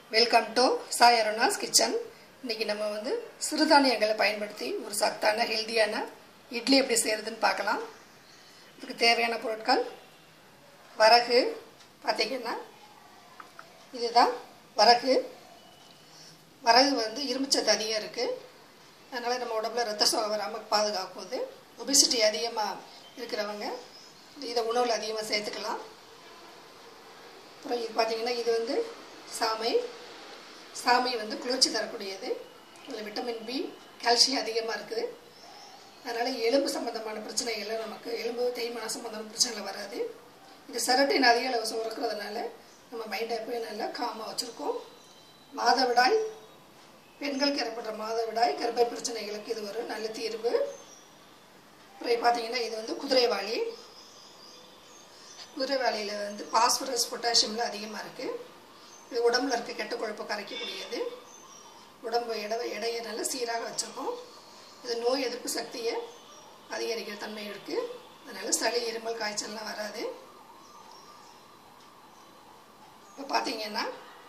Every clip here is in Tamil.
welcome to Sai Aruna's kitchen இன்னைக்கு நம்ம வந்து சிறுதானியங்களை பயன்படுத்தி ஒரு சத்தான ஹெல்தியான இட்லி எப்படி செய்கிறதுன்னு பார்க்கலாம் இதுக்கு தேவையான பொருட்கள் வரகு பார்த்திங்கன்னா இதுதான் வரகு வரகு வந்து இரும்புச்சத்து அதிகம் இருக்குது அதனால் நம்ம உடம்புல ரத்த சோகை வராமல் பாதுகாக்குது ஒபிசிட்டி அதிகமாக இருக்கிறவங்க இதை உணவில் அதிகமாக சேர்த்துக்கலாம் அப்புறம் இது பார்த்திங்கன்னா இது வந்து சாமை சாமை வந்து குளிர்ச்சி தரக்கூடியது இதில் விட்டமின் பி கால்சியம் அதிகமாக இருக்குது அதனால் எலும்பு சம்மந்தமான பிரச்சனைகள் நமக்கு எலும்பு தேய்மான சம்மந்தமான பிரச்சனைகள் வராது இது செரட்டின் அதிக அளவு சுரக்கிறதுனால நம்ம மைண்டை எப்போயும் நல்லா காமாக வச்சுருக்கோம் மாதவிடாய் பெண்களுக்கு ஏற்படுற மாதவிடாய் கர்ப்பை பிரச்சனைகளுக்கு இது ஒரு நல்ல தீர்வு அப்புறம் பார்த்தீங்கன்னா இது வந்து குதிரைவாளி குதிரைவாளியில் வந்து பாஸ்பரஸ் பொட்டாசியம்லாம் அதிகமாக இருக்குது இது உடம்புல இருக்க கெட்ட கொழுப்பை கரைக்கக்கூடியது உடம்பு எடை எடையை நல்லா சீராக வச்சுருக்கோம் இது நோய் எதிர்ப்பு சக்தியை அதிகரிக்கிற தன்மை இருக்குது அதனால் சளி இருமல் காய்ச்சல்லாம் வராது இப்போ பார்த்தீங்கன்னா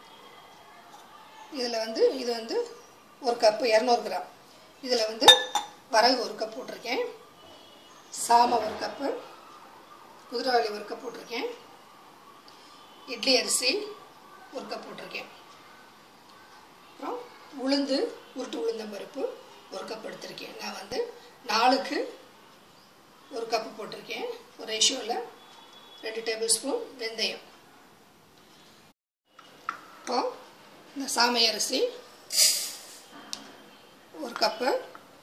இதில் வந்து இது வந்து ஒரு கப்பு இரநூறு கிராம் இதில் வந்து வரகு ஒரு கப் போட்டிருக்கேன் சாமை ஒரு கப்பு குதிரைவாளி ஒரு கப் போட்டிருக்கேன் இட்லி அரிசி ஒரு கப் போட்டிருக்கேன் அப்புறம் உளுந்து உருட்டு உளுந்தம் பருப்பு ஒரு கப் எடுத்திருக்கேன் நான் வந்து நாலுக்கு ஒரு கப்பு போட்டிருக்கேன் ஒரு ரேஷியோவில் ரெண்டு டேபிள் ஸ்பூன் வெந்தயம் இப்போ இந்த சாமை அரிசி ஒரு கப்பு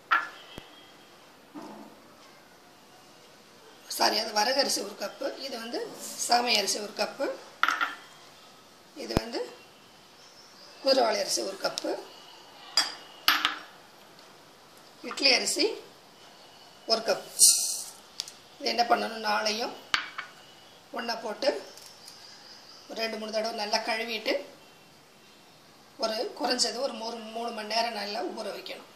சாரி அது வரகரிசி ஒரு கப்பு இது வந்து சாமை அரிசி ஒரு கப்பு இது வந்து குதிரவாளி அரிசி ஒரு கப்பு இட்லி அரிசி ஒரு கப் இது என்ன பண்ணணும் நாளையும் ஒன்றா போட்டு ஒரு ரெண்டு மூணு தடவை நல்லா கழுவிட்டு ஒரு குறைஞ்சது ஒரு மூணு மூணு மணி நேரம் நல்லா ஊற வைக்கணும்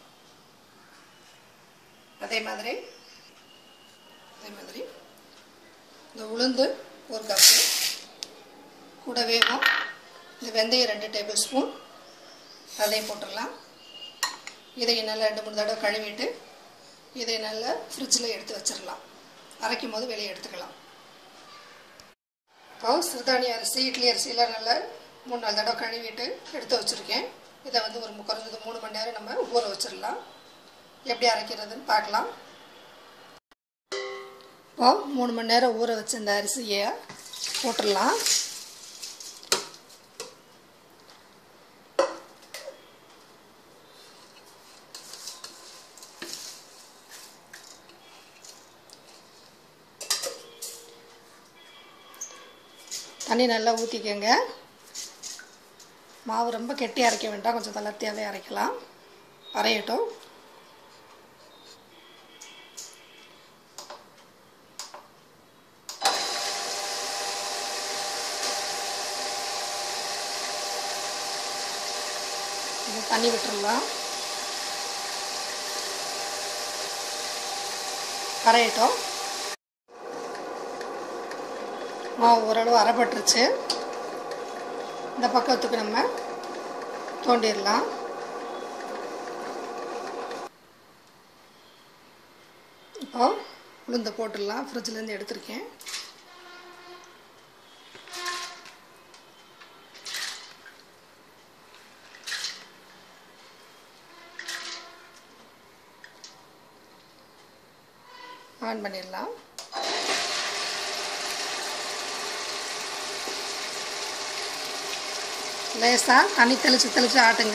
அதே மாதிரி அதே மாதிரி இந்த உளுந்து ஒரு கப்பு கூடவேவும் இந்த வெந்தயம் ரெண்டு டேபிள் ஸ்பூன் அதையும் போட்டுடலாம் இதை நல்லா ரெண்டு மூணு தடவை கழுவிட்டு இதை நல்லா ஃப்ரிட்ஜில் எடுத்து வச்சிடலாம் அரைக்கும் போது வெளியே எடுத்துக்கலாம் இப்போ சிறுதானிய அரிசி இட்லி அரிசியெலாம் நல்லா மூணு நாலு தடவை கழுவிட்டு எடுத்து வச்சுருக்கேன் இதை வந்து ஒரு குறைஞ்சது மூணு மணி நேரம் நம்ம ஊற வச்சிடலாம் எப்படி அரைக்கிறதுன்னு பார்க்கலாம் இப்போ மூணு மணி நேரம் ஊற வச்ச இந்த அரிசியை போட்டுடலாம் தண்ணி நல்லா ஊற்றிக்கங்க மாவு ரொம்ப கெட்டி அரைக்க வேண்டாம் கொஞ்சம் தளர்த்தியாகவே அரைக்கலாம் அரையட்டும் தண்ணி விட்டுடலாம் அரையட்டும் மாவு ஓரளவு அரைப்பட்டுருச்சு இந்த பக்கத்துக்கு நம்ம தோண்டிடலாம் இப்போ உளுந்த போட்டுடலாம் ஃப்ரிட்ஜிலேருந்து எடுத்திருக்கேன் ஆன் பண்ணிடலாம் லேசாக தண்ணி தெளித்து தெளித்து ஆட்டுங்க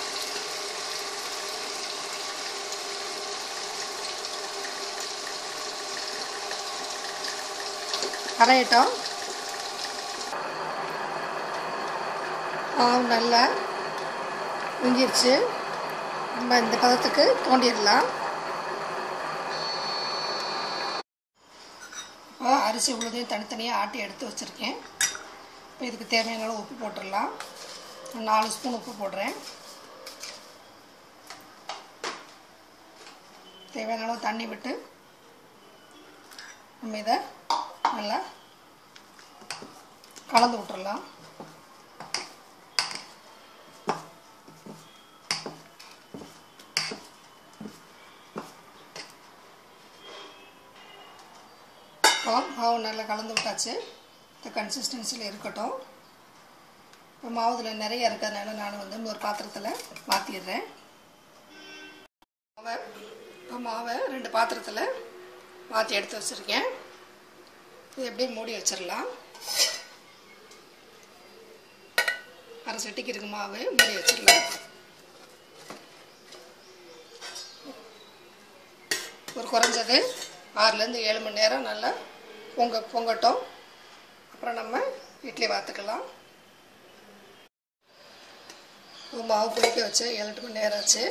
கரையட்டும் மாவு நல்லா உங்கிருச்சு நம்ம இந்த பதத்துக்கு தோண்டிடலாம் இப்போ அரிசி உழுதையும் தனித்தனியாக ஆட்டி எடுத்து வச்சுருக்கேன் இப்போ இதுக்கு தேவையான அளவு உப்பு போட்டுடலாம் நாலு ஸ்பூன் உப்பு போடுறேன் தேவையான அளவு தண்ணி விட்டு நம்ம இதை நல்லா கலந்து விட்டுறலாம் மாவு நல்லா கலந்து விட்டாச்சு இந்த கன்சிஸ்டன்சியில் இருக்கட்டும் இப்போ மாவுதில் நிறைய இருக்கிறதுனால நான் வந்து இன்னொரு பாத்திரத்தில் மாற்றிடுறேன் மாவை இப்போ மாவை ரெண்டு பாத்திரத்தில் மாற்றி எடுத்து வச்சுருக்கேன் இது எப்படியே மூடி வச்சிடலாம் அரை சட்டிக்கு இருக்கு மாவு மூடி வச்சிடலாம் ஒரு குறைஞ்சது ஆறுலேருந்து ஏழு மணி நேரம் நல்லா பொங்க பொங்கட்டும் அப்புறம் நம்ம இட்லி வாத்துக்கலாம் மாவு புளிக்க வச்சு ஏழு எட்டு மணி நேரம் ஆச்சு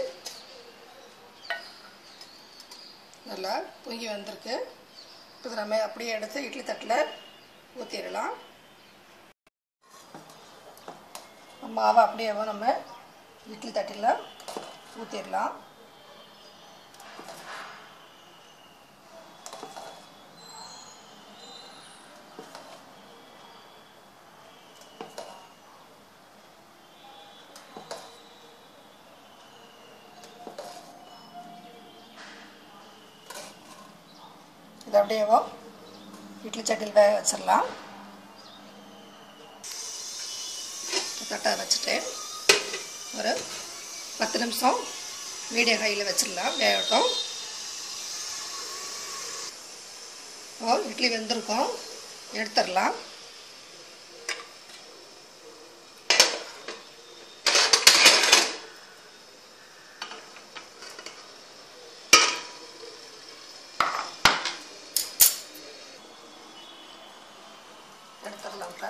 நல்லா பொங்கி வந்திருக்கு இப்போ நம்ம அப்படியே எடுத்து இட்லி தட்டில் ஊற்றிடலாம் மாவை அப்படியே நம்ம இட்லி தட்டில் ஊற்றிடலாம் இது அப்படியேவோ இட்லி சட்டியில் வேக வச்சிடலாம் தட்டை வச்சுட்டு ஒரு பத்து நிமிஷம் மீடியம் ஹையில் வச்சிடலாம் வேகட்டும் ஓ இட்லி வெந்திருக்கும் எடுத்துடலாம் எடுத்துடலாம்க்கா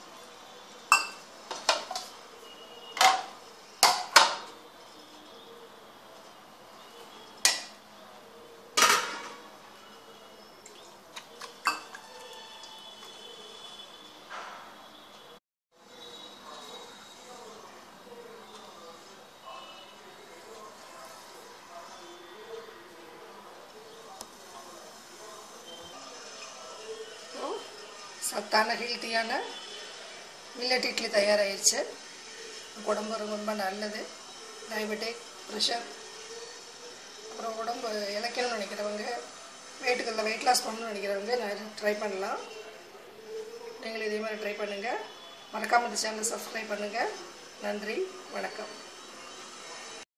சத்தான ஹெல்த்தியான மில்லட் இட்லி தயாராகிடுச்சு உடம்பு ரொம்ப நல்லது டயபெட்டிக் ப்ரெஷர் அப்புறம் உடம்பு இழைக்கணும்னு நினைக்கிறவங்க வெயிட்டுகளில் வெயிட் லாஸ் பண்ணணும்னு நினைக்கிறவங்க நான் ட்ரை பண்ணலாம் நீங்களும் இதே மாதிரி ட்ரை பண்ணுங்கள் மறக்காமல் இந்த சேனலை சப்ஸ்கிரைப் பண்ணுங்கள் நன்றி வணக்கம்